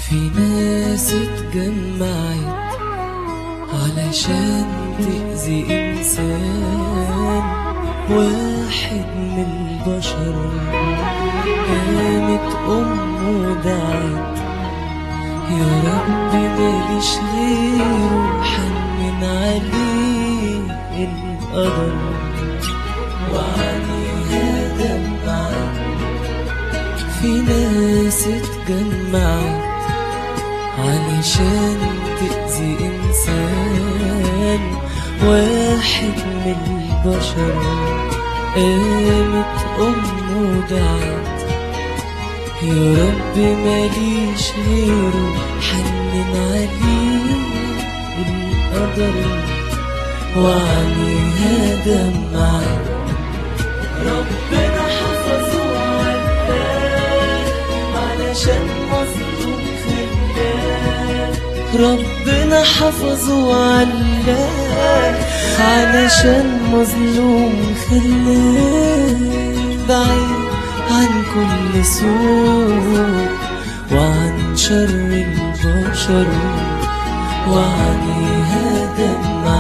في ناس اتجمعت علشان تأذي إنسان واحد من البشر قامت أمه دعت يا رب ماليش غيره حنن عليه القدر وعليها دمعت في ناس اتجمعت علشان تأذي إنسان واحد من البشر قامت أمه دعت يا رب ماليش غيره حنن عليه القدر وعليها دمعت ربنا حفظه وعداه علشان مظلوم خلاه ربنا حفظه وعلاه علشان مظلوم خلاه بعيد عن كل سوء وعن شر البشر وعليها دمعت